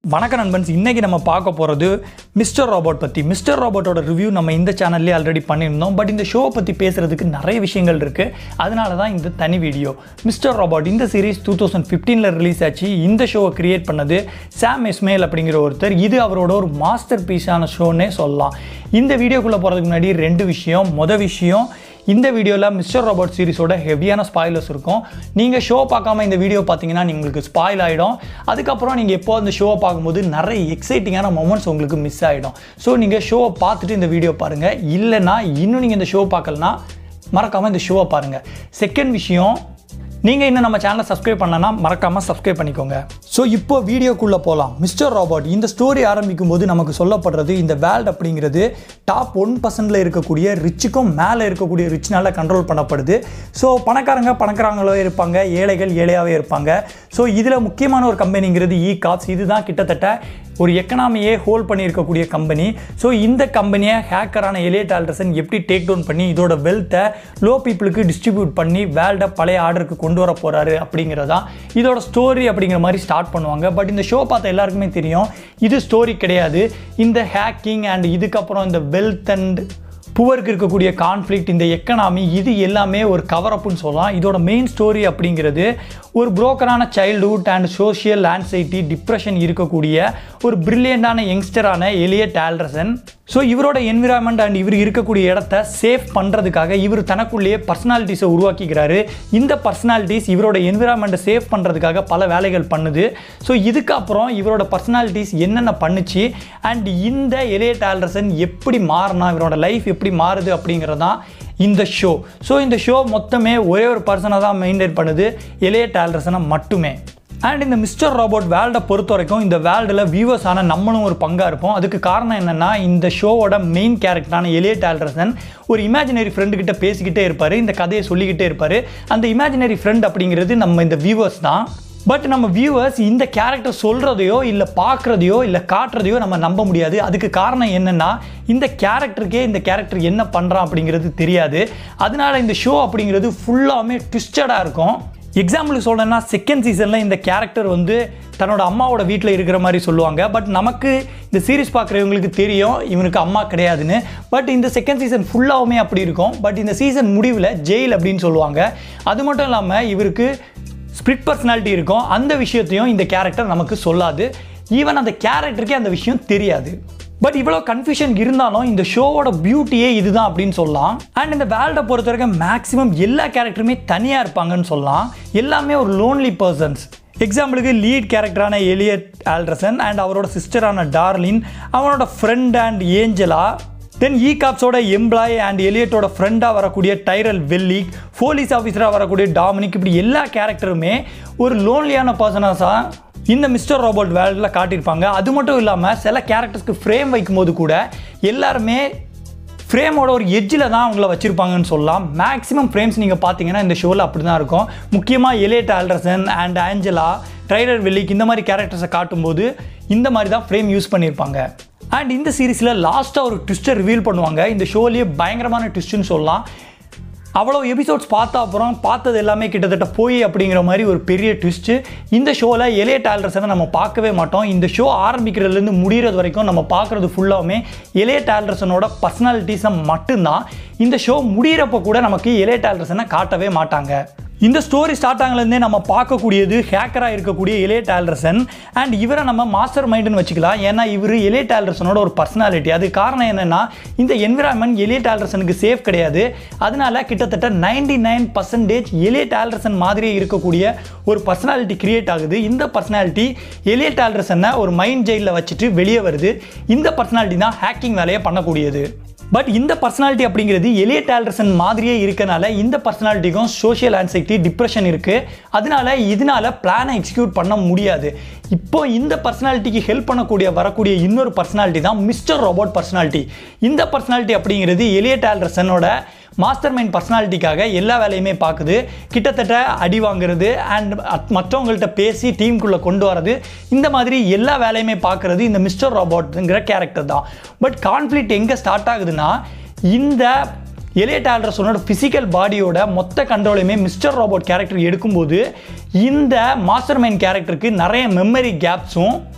வணக்கம் நண்பன்ஸ் இன்றைக்கி நம்ம பார்க்க போகிறது மிஸ்டர் ராபோட் பற்றி மிஸ்டர் ராபோட்டோட ரிவ்யூ நம்ம இந்த சேனல்லே ஆல்ரெடி பண்ணியிருந்தோம் பட் இந்த ஷோவை பற்றி பேசுகிறதுக்கு நிறைய விஷயங்கள் இருக்குது அதனால தான் இந்த தனி வீடியோ மிஸ்டர் ராபோட் இந்த சீரிஸ் டூ தௌசண்ட் ஃபிஃப்டீனில் ரிலீஸ் ஆச்சு இந்த ஷோவை கிரியேட் பண்ணது சாம் இஸ்மேல் அப்படிங்கிற ஒருத்தர் இது அவரோட ஒரு மாஸ்டர் பீஸான ஷோன்னே சொல்லலாம் இந்த வீடியோக்குள்ளே போகிறதுக்கு முன்னாடி ரெண்டு விஷயம் மொதல் விஷயம் இந்த வீடியோவில் மிஸ்டர் ராபர்ட் சீரிஸோட ஹெவியான ஸ்பாய்லர்ஸ் இருக்கும் நீங்கள் ஷோ பார்க்காம இந்த வீடியோ பார்த்தீங்கன்னா உங்களுக்கு ஸ்பாயில் ஆகிடும் அதுக்கப்புறம் நீங்கள் எப்போ அந்த ஷோவை பார்க்கும்போது நிறைய எக்ஸைட்டிங்கான மொமெண்ட்ஸ் உங்களுக்கு மிஸ் ஆகிடும் ஸோ நீங்கள் ஷோவை பார்த்துட்டு இந்த வீடியோ பாருங்கள் இல்லைன்னா இன்னும் நீங்கள் இந்த ஷோ பார்க்கலனா மறக்காமல் இந்த ஷோவை பாருங்கள் செகண்ட் விஷயம் நீங்கள் இன்னும் நம்ம சேனலை சப்ஸ்கிரைப் பண்ணலன்னா மறக்காமல் சப்ஸ்கிரைப் பண்ணிக்கோங்க ஸோ இப்போ வீடியோக்குள்ளே போகலாம் மிஸ்டர் ராபர்ட் இந்த ஸ்டோரி ஆரம்பிக்கும் போது நமக்கு சொல்லப்படுறது இந்த வேல்ட் அப்படிங்கிறது டாப் ஒன் பர்சன்டில் இருக்கக்கூடிய ரிச்சுக்கும் மேலே இருக்கக்கூடிய ரிச்னால கண்ட்ரோல் பண்ணப்படுது ஸோ பணக்காரங்க பணக்காரங்களாகவே இருப்பாங்க ஏழைகள் ஏழையாகவே இருப்பாங்க ஸோ இதில் முக்கியமான ஒரு கம்பெனிங்கிறது இ காப்ஸ் இதுதான் கிட்டத்தட்ட ஒரு எக்கனாமியே ஹோல்ட் பண்ணியிருக்கக்கூடிய கம்பெனி ஸோ இந்த கம்பெனியை ஹேக்கரான எலியட் ஆல்டர்சன் எப்படி டேக் டவுன் பண்ணி இதோட வெல்த்தை லோ பீப்புளுக்கு டிஸ்ட்ரிபியூட் பண்ணி வேல்டை பழைய ஆர்டருக்கு கொண்டு வர போகிறாரு அப்படிங்கிறதான் இதோட ஸ்டோரி அப்படிங்கிற மாதிரி ஸ்டார்ட் பண்ணுவாங்க பட் இந்த ஷோ பார்த்த எல்லாருக்குமே தெரியும் இது ஸ்டோரி கிடையாது இந்த ஹேக்கிங் அண்ட் இதுக்கப்புறம் இந்த வெல்த் அண்ட் புவருக்கு இருக்கக்கூடிய கான்ஃப்ளிக்ட் இந்த எக்கனாமி இது எல்லாமே ஒரு கவர் அப்னு சொல்லலாம் இதோட மெயின் ஸ்டோரி அப்படிங்கிறது ஒரு புரோக்கரான childhood and social anxiety depression இருக்கக்கூடிய ஒரு பிரில்லியண்டான யங்ஸ்டரான எலியட் ஆல்டர்சன் ஸோ இவரோட என்விரான்மெண்ட் அண்ட் இவர் இருக்கக்கூடிய இடத்த சேஃப் பண்ணுறதுக்காக இவர் தனக்குள்ளேயே பர்சனாலிட்டிஸை உருவாக்கிக்கிறாரு இந்த பர்சனாலிட்டிஸ் இவரோட என்விரான்மெண்ட்டை சேவ் பண்ணுறதுக்காக பல வேலைகள் பண்ணுது ஸோ இதுக்கப்புறம் இவரோட பர்சனாலிட்டிஸ் என்னென்ன பண்ணுச்சு அண்ட் இந்த எலியட் ஆல்டர்சன் எப்படி மாறினா இவரோட லைஃப் எப்படி மாறுது அப்படிங்கிறதான் இந்த ஷோ ஸோ இந்த ஷோ மொத்தமே ஒரே ஒரு பர்சனை தான் மெயின்டைன் பண்ணுது எலியட் ஆல்டர்சனை மட்டுமே அண்ட் இந்த மிஸ்டர் ராபோட் வேல்டை பொறுத்த வரைக்கும் இந்த வேல்டில் வியூவர்ஸ் ஆன நம்மளும் ஒரு பங்காக இருப்போம் அதுக்கு காரணம் என்னென்னா இந்த ஷோவோட மெயின் கேரக்டரான எலியட் ஆல்டர்சன் ஒரு இமேஜினரி ஃப்ரெண்டு கிட்ட பேசிக்கிட்டே இருப்பார் இந்த கதையை சொல்லிக்கிட்டே இருப்பார் அந்த இமேஜினரி ஃப்ரெண்ட் அப்படிங்கிறது நம்ம இந்த வியூவர்ஸ் தான் பட் நம்ம வியூவர்ஸ் இந்த கேரக்டர் சொல்கிறதையோ இல்லை பார்க்குறதையோ இல்லை காட்டுறதையோ நம்ம நம்ப முடியாது அதுக்கு காரணம் என்னென்னா இந்த கேரக்டருக்கே இந்த கேரக்டர் என்ன பண்ணுறான் அப்படிங்கிறது தெரியாது அதனால இந்த ஷோ அப்படிங்கிறது ஃபுல்லாமே ட்விஸ்டடாக இருக்கும் எக்ஸாம்பிளுக்கு சொல்லணும்னா செகண்ட் சீசனில் இந்த கேரக்டர் வந்து தன்னோட அம்மாவோட வீட்டில் இருக்கிற மாதிரி சொல்லுவாங்க பட் நமக்கு இந்த சீரிஸ் பார்க்குறவங்களுக்கு தெரியும் இவனுக்கு அம்மா கிடையாதுன்னு பட் இந்த செகண்ட் சீசன் ஃபுல்லாகவுமே அப்படி இருக்கும் பட் இந்த சீசன் முடிவில் ஜெயில் அப்படின்னு சொல்லுவாங்க அது மட்டும் இல்லாமல் இவருக்கு ஸ்பிரிட் பர்சனாலிட்டி இருக்கும் அந்த விஷயத்தையும் இந்த கேரக்டர் நமக்கு சொல்லாது ஈவன் அந்த கேரக்டருக்கே அந்த விஷயம் தெரியாது பட் இவ்வளோ கன்ஃபியூஷன் இருந்தாலும் இந்த ஷோவோட பியூட்டியே இதுதான் அப்படின்னு சொல்லலாம் அண்ட் இந்த வேல்டை பொறுத்த வரைக்கும் மேக்ஸிமம் எல்லா கேரக்டருமே தனியாக இருப்பாங்கன்னு சொல்லலாம் எல்லாமே ஒரு லோன்லி பர்சன்ஸ் எக்ஸாம்பிளுக்கு லீட் கேரக்டரான எலியட் ஆல்ட்ரசன் அண்ட் அவரோட சிஸ்டரான டார்லின் அவனோட friend and Angela then E காப்ஸோட எம்ப்ளாய் அண்ட் எலியட்டோட ஃப்ரெண்டாக வரக்கூடிய டைரல் வெல்லிக் போலீஸ் ஆஃபீஸராக வரக்கூடிய டாமினிக் இப்படி எல்லா கேரக்டருமே ஒரு லோன்லியான பர்சனாஸாக இந்த மிஸ்டர் ரோபோட் வேர்ல்டில் காட்டியிருப்பாங்க அது மட்டும் இல்லாமல் சில கேரக்டர்ஸ்க்கு ஃப்ரேம் வைக்கும்போது கூட எல்லாருமே ஃப்ரேமோட ஒரு எட்ஜில் தான் அவங்கள வச்சுருப்பாங்கன்னு சொல்லலாம் மேக்ஸிமம் ஃப்ரேம்ஸ் நீங்கள் பார்த்தீங்கன்னா இந்த ஷோவில் அப்படி தான் இருக்கும் முக்கியமாக Elliot Alderson and Angela Tyrell Wellick இந்த மாதிரி கேரக்டர்ஸை காட்டும்போது இந்த மாதிரி தான் ஃப்ரேம் யூஸ் பண்ணியிருப்பாங்க அண்ட் இந்த சீரீஸில் லாஸ்ட்டாக ஒரு ட்விஸ்ட்டை ரிவீல் பண்ணுவாங்க இந்த ஷோலேயே பயங்கரமான ட்விஸ்ட்டுன்னு சொல்லலாம் அவ்வளோ எபிசோட்ஸ் பார்த்த அப்புறம் பார்த்தது எல்லாமே கிட்டத்தட்ட போய் அப்படிங்கிற மாதிரி ஒரு பெரிய ட்விஸ்ட்டு இந்த ஷோவில் எலே டேலர்ஸனை நம்ம பார்க்கவே மாட்டோம் இந்த ஷோ ஆரம்பிக்கிறதுலேருந்து முடிகிறது வரைக்கும் நம்ம பார்க்குறது ஃபுல்லாகவுமே எலே டேலர்சனோட பர்சனாலிட்டிஸை மட்டும்தான் இந்த ஷோ முடிகிறப்ப கூட நமக்கு எலே டேலர்சனை காட்டவே மாட்டாங்க இந்த ஸ்டோரி ஸ்டார்ட் ஆகலேருந்தே நம்ம பார்க்கக்கூடியது ஹேக்கராக இருக்கக்கூடிய எலே டால்ரசன் அண்ட் இவரை நம்ம மாஸ்டர் மைண்டுன்னு வச்சுக்கலாம் ஏன்னா இவர் எலே டால்ரசனோட ஒரு பர்சனாலிட்டி அது காரணம் என்னென்னா இந்த என்விரான்மெண்ட் எலே டால்ரசனுக்கு சேஃப் கிடையாது அதனால கிட்டத்தட்ட ninety nine percentage Elliot Alderson மாதிரியே இருக்கக்கூடிய ஒரு பர்சனாலிட்டி கிரியேட் ஆகுது இந்த பர்சனாலிட்டி எலே டால்ரசனை ஒரு மைண்ட் ஜெயிலில் வச்சுட்டு வெளியே வருது இந்த பர்சனாலிட்டி தான் ஹேக்கிங் வேலையை பண்ணக்கூடியது பட் இந்த பர்சனாலிட்டி அப்படிங்கிறது எலியட் ஆல்டர்சன் மாதிரியே இருக்கனால இந்த பர்சனாலிட்டிக்கும் சோஷியல் ஆன்சைட்டி டிப்ரெஷன் இருக்குது அதனால இதனால பிளானை எக்ஸிக்யூட் பண்ண முடியாது இப்போ இந்த பர்சனாலிட்டிக்கு ஹெல்ப் பண்ணக்கூடிய வரக்கூடிய இன்னொரு பர்சனாலிட்டி தான் மிஸ்டர் ரோபோட் பர்சனாலிட்டி இந்த பர்சனாலிட்டி அப்படிங்கிறது எலியட் ஆல்டர்சனோட மாஸ்டர் மைண்ட் பர்சனாலிட்டிக்காக எல்லா வேலையுமே பார்க்குது கிட்டத்தட்ட அடி வாங்குறது அண்ட் மற்றவங்கள்ட்ட பேசி டீமுக்குள்ளே கொண்டு வரது இந்த மாதிரி எல்லா வேலையுமே பார்க்குறது இந்த மிஸ்டர் ரோபோட்டுங்கிற கேரக்டர் தான் பட் கான்ஃப்ளிக்ட் எங்கே ஸ்டார்ட் ஆகுதுன்னா இந்த எலியட் ஆல்ட்ரஸோனோட ஃபிசிக்கல் பாடியோட மொத்த கண்ட்ரோலையுமே மிஸ்டர் ரோபோட் கேரக்டர் எடுக்கும்போது இந்த மாஸ்டர் மைண்ட் கேரக்டருக்கு நிறைய மெமரி கேப்ஸும்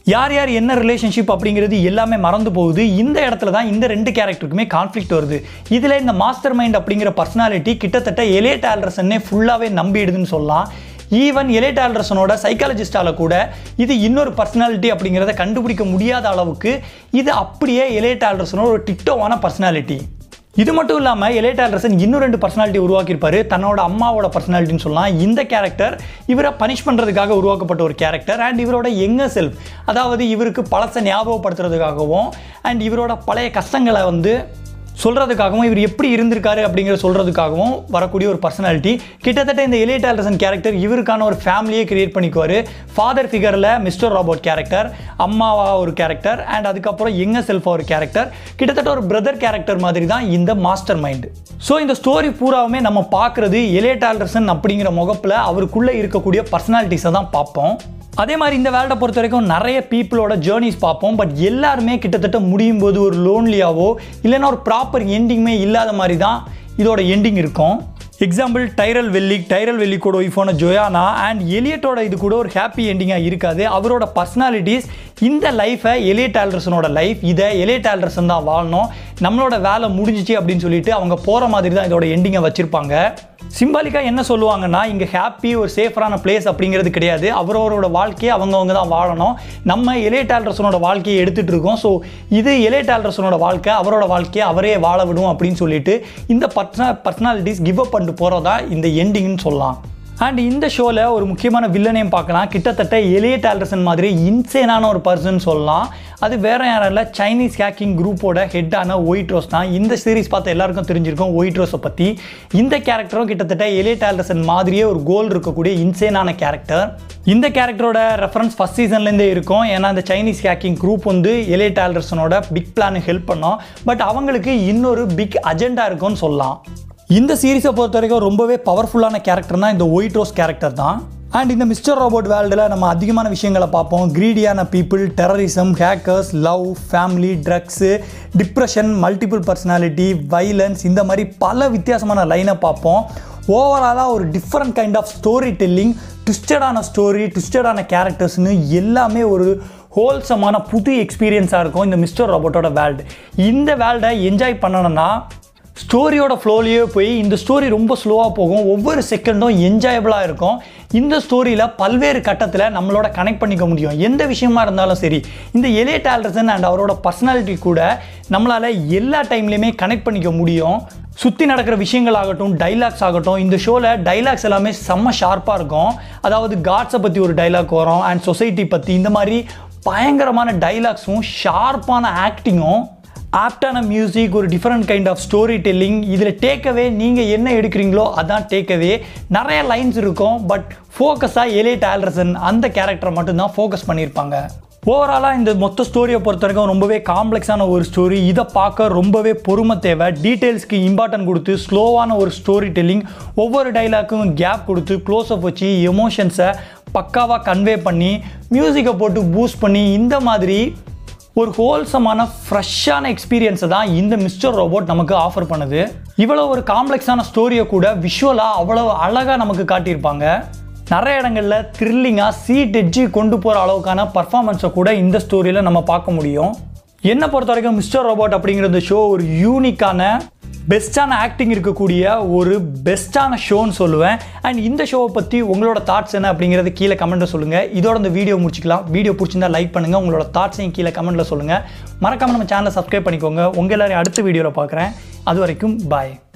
யார் யார் என்ன ரிலேஷன்ஷிப் அப்படிங்கிறது எல்லாமே மறந்து போகுது இந்த இடத்துல தான் இந்த ரெண்டு கேரக்டருக்குமே கான்ஃப்ளிக்ட் வருது இதில் இந்த மாஸ்டர் மைண்ட் அப்படிங்கிற பர்சனாலிட்டி கிட்டத்தட்ட எலேட் ஆல்ரசன்னே ஃபுல்லாகவே நம்பிடுதுன்னு சொல்லலாம் ஈவன் எலேட் ஆல்ரசனோட சைக்காலஜிஸ்டால கூட இது இன்னொரு பர்சனாலிட்டி அப்படிங்கிறத கண்டுபிடிக்க முடியாத அளவுக்கு இது அப்படியே எலேட் ஆல்ரசனோட ஒரு டிட்டோவான பர்சனாலிட்டி இது மட்டும் இல்லாமல் எலேட் ஆல்ரசன் இன்னும் ரெண்டு பர்சனாலிட்டி உருவாக்கியிருப்பாரு தன்னோட அம்மாவோட பர்சனாலிட்டின்னு சொல்லலாம் இந்த கேரக்டர் இவரை பனிஷ் பண்ணுறதுக்காக உருவாக்கப்பட்ட ஒரு கேரக்டர் அண்ட் இவரோட எங்க செல்ஃப் அதாவது இவருக்கு பழசை ஞாபகப்படுத்துறதுக்காகவும் அண்ட் இவரோட பழைய கஷ்டங்களை வந்து சொல்கிறதுக்காகவும் இவர் எப்படி இருந்திருக்காரு அப்படிங்கிற சொல்கிறதுக்காகவும் வரக்கூடிய ஒரு பர்சனாலிட்டி கிட்டத்தட்ட இந்த எலியட் ஆல்ரசன் கேரக்டர் இவருக்கான ஒரு ஃபேமிலியே கிரியேட் பண்ணிக்குவார் ஃபாதர் ஃபிகரில் மிஸ்டர் ராபோட் கேரக்டர் அம்மாவா ஒரு கேரக்டர் அண்ட் அதுக்கப்புறம் எங்க செல்ஃபா ஒரு கேரக்டர் கிட்டத்தட்ட ஒரு பிரதர் கேரக்டர் மாதிரி தான் இந்த மாஸ்டர் மைண்டு ஸோ இந்த ஸ்டோரி பூராவுமே நம்ம பார்க்குறது எலியட் ஆல்ரசன் அப்படிங்கிற முகப்பில் அவருக்குள்ளே இருக்கக்கூடிய பர்சனாலிட்டிஸை தான் பார்ப்போம் அதே மாதிரி இந்த வேர்ல்டை பொறுத்த வரைக்கும் நிறைய பீப்புளோட ஜேர்னிஸ் பார்ப்போம் பட் எல்லாருமே கிட்டத்தட்ட முடியும் போது ஒரு லோன்லியாவோ இல்லைன்னா ஒரு ப்ராப்பர் எண்டிங்குமே இல்லாத மாதிரி தான் இதோட எண்டிங் இருக்கும் எக்ஸாம்பிள் டைரல் வெல்லிக் டைரல் வெல்லிக்கோட ஒய்ஃபான ஜொயானா அண்ட் எலியட்டோட இது கூட ஒரு ஹாப்பி எண்டிங்காக இருக்காது அவரோட பர்சனாலிட்டிஸ் இந்த லைஃபை எலியட் ஆல்ரசனோட லைஃப் இதை எலியட் ஆல்ரசன் தான் வாழணும் நம்மளோட வேலை முடிஞ்சிச்சு அப்படின்னு சொல்லிட்டு அவங்க போகிற மாதிரி தான் இதோட எண்டிங்கை வச்சுருப்பாங்க சிம்பாலிக்காக என்ன சொல்லுவாங்கன்னா இங்கே ஹாப்பி ஒரு சேஃபரான பிளேஸ் அப்படிங்கிறது கிடையாது அவரவரோட வாழ்க்கையை அவங்கவங்க தான் வாழணும் நம்ம எலேட் ஆல்ரசனோட வாழ்க்கையை எடுத்துகிட்டு இருக்கோம் ஸோ இது எலேட் ஆல்ரசனோட வாழ்க்கை அவரோட வாழ்க்கையை அவரே வாழ விடும் அப்படின்னு சொல்லிட்டு இந்த பர்சன பர்சனாலிட்டிஸ் கிவ் அப் பண்ணிட்டு போகிறதா இந்த எண்டிங்னு சொல்லலாம் அண்ட் இந்த ஷோவில் ஒரு முக்கியமான வில்லனையும் பார்க்கலாம் கிட்டத்தட்ட எலியட் ஆல்ரசன் மாதிரி இன்சேனான ஒரு பர்சன் சொல்லலாம் அது வேற யாரும் இல்லை சைனீஸ் ஹேக்கிங் குரூப்போட ஹெட்டான ஒயிட் ரோஸ் தான் இந்த சீரிஸ் பார்த்த எல்லாருக்கும் தெரிஞ்சிருக்கும் ஒயிட் ரோஸை பற்றி இந்த கேரக்டரும் கிட்டத்தட்ட எலியட் ஆல்ரசன் மாதிரியே ஒரு கோல் இருக்கக்கூடிய இன்சேனான கேரக்டர் இந்த கேரக்டரோட ரெஃபரன்ஸ் ஃபஸ்ட் சீசன்லேருந்தே இருக்கும் ஏன்னா இந்த சைனீஸ் ஹேக்கிங் குரூப் வந்து எலியட் ஆல்ரசனோட பிக் பிளானுக்கு ஹெல்ப் பண்ணோம் பட் அவங்களுக்கு இன்னொரு பிக் அஜெண்டா இருக்கும்னு சொல்லலாம் இந்த சீரிஸை பொறுத்த வரைக்கும் ரொம்பவே பவர்ஃபுல்லான கேரக்டர் தான் இந்த ஒயிட் ரோஸ் கேரக்டர் தான் அண்ட் இந்த மிஸ்டர் ரோபோட் வேர்ல்டில் நம்ம அதிகமான விஷயங்களை பார்ப்போம் கிரீடியான people terrorism hackers love family drugs depression multiple personality violence இந்த மாதிரி பல வித்தியாசமான லைனை பார்ப்போம் ஓவராலாக ஒரு different kind of storytelling ட்விஸ்டடான ஸ்டோரி ட்விஸ்டடான கேரக்டர்ஸ்னு எல்லாமே ஒரு ஹோல்சமான புது எக்ஸ்பீரியன்ஸாக இருக்கும் இந்த மிஸ்டர் ரோபோட்டோட வேர்ல்டு இந்த வேர்ல்டை என்ஜாய் பண்ணணும்னா ஸ்டோரியோட ஃப்ளோலேயே போய் இந்த ஸ்டோரி ரொம்ப ஸ்லோவாக போகும் ஒவ்வொரு செகண்டும் என்ஜாயபிளாக இருக்கும் இந்த ஸ்டோரியில் பல்வேறு கட்டத்தில் நம்மளோட கனெக்ட் பண்ணிக்க முடியும் எந்த விஷயமா இருந்தாலும் சரி இந்த எலியட் ஆல்ரசன் அண்ட் அவரோட பர்சனாலிட்டி கூட நம்மளால் எல்லா டைம்லையுமே கனெக்ட் பண்ணிக்க முடியும் சுற்றி நடக்கிற விஷயங்கள் ஆகட்டும் டைலாக்ஸ் ஆகட்டும் இந்த ஷோவில் டைலாக்ஸ் எல்லாமே செம்ம ஷார்ப்பாக இருக்கும் அதாவது காட்ஸை பற்றி ஒரு டைலாக் வரும் அண்ட் சொசைட்டி பற்றி இந்த மாதிரி பயங்கரமான டைலாக்ஸும் ஷார்ப்பான ஆக்டிங்கும் ஆப்டான மியூசிக் ஒரு different kind of storytelling இதில் டேக்அவே நீங்கள் என்ன எடுக்கிறீங்களோ அதான் டேக்அவே நிறைய லைன்ஸ் இருக்கும் பட் ஃபோக்கஸாக எலேட் ஆல்ரசன் அந்த கேரக்டரை மட்டும்தான் ஃபோக்கஸ் பண்ணியிருப்பாங்க ஓவராலாக இந்த மொத்த ஸ்டோரியை பொறுத்த வரைக்கும் ரொம்பவே காம்ப்ளெக்ஸான ஒரு ஸ்டோரி இதை பார்க்க ரொம்பவே பொறுமை தேவை டீட்டெயில்ஸ்க்கு இம்பார்ட்டன்ட் கொடுத்து ஸ்லோவான ஒரு ஸ்டோரி டெல்லிங் ஒவ்வொரு டைலாக்கும் கேப் கொடுத்து க்ளோஸ்அப் வச்சு எமோஷன்ஸை பக்காவாக கன்வே பண்ணி மியூசிக்கை போட்டு பூஸ்ட் பண்ணி இந்த மாதிரி ஒரு ஹோல்சமான ஃப்ரெஷ்ஷான எக்ஸ்பீரியன்ஸை தான் இந்த மிஸ்டர் ரோபோட் நமக்கு ஆஃபர் பண்ணுது இவ்வளோ ஒரு காம்ப்ளெக்ஸான ஸ்டோரியை கூட விஷுவலாக அவ்வளோ அழகாக நமக்கு காட்டியிருப்பாங்க நிறைய இடங்களில் த்ரில்லிங்காக சீட் எட்ஜி கொண்டு போகிற அளவுக்கான பர்ஃபார்மன்ஸை கூட இந்த ஸ்டோரியில் நம்ம பார்க்க முடியும் என்னை பொறுத்த வரைக்கும் மிஸ்டர் ரோபோட் அப்படிங்கிற இந்த ஷோ ஒரு யூனிக்கான பெஸ்ட்டான ஆக்டிங் இருக்கக்கூடிய ஒரு பெஸ்ட்டான ஷோன்னு சொல்லுவேன் அண்ட் இந்த ஷோவை பற்றி உங்களோட தாட்ஸ் என்ன அப்படிங்கிறது கீழே கமெண்ட்டில் சொல்லுங்கள் இதோட இந்த வீடியோ முடிச்சிக்கலாம் வீடியோ பிடிச்சிருந்தா லைக் பண்ணுங்கள் உங்களோட தாட்ஸையும் கீழே கமெண்ட்டில் சொல்லுங்கள் மறக்காமல் நம்ம சேனலை சப்ஸ்கிரைப் பண்ணிக்கோங்க உங்கள் எல்லாரையும் அடுத்த வீடியோவில் பார்க்குறேன் அது வரைக்கும் பாய்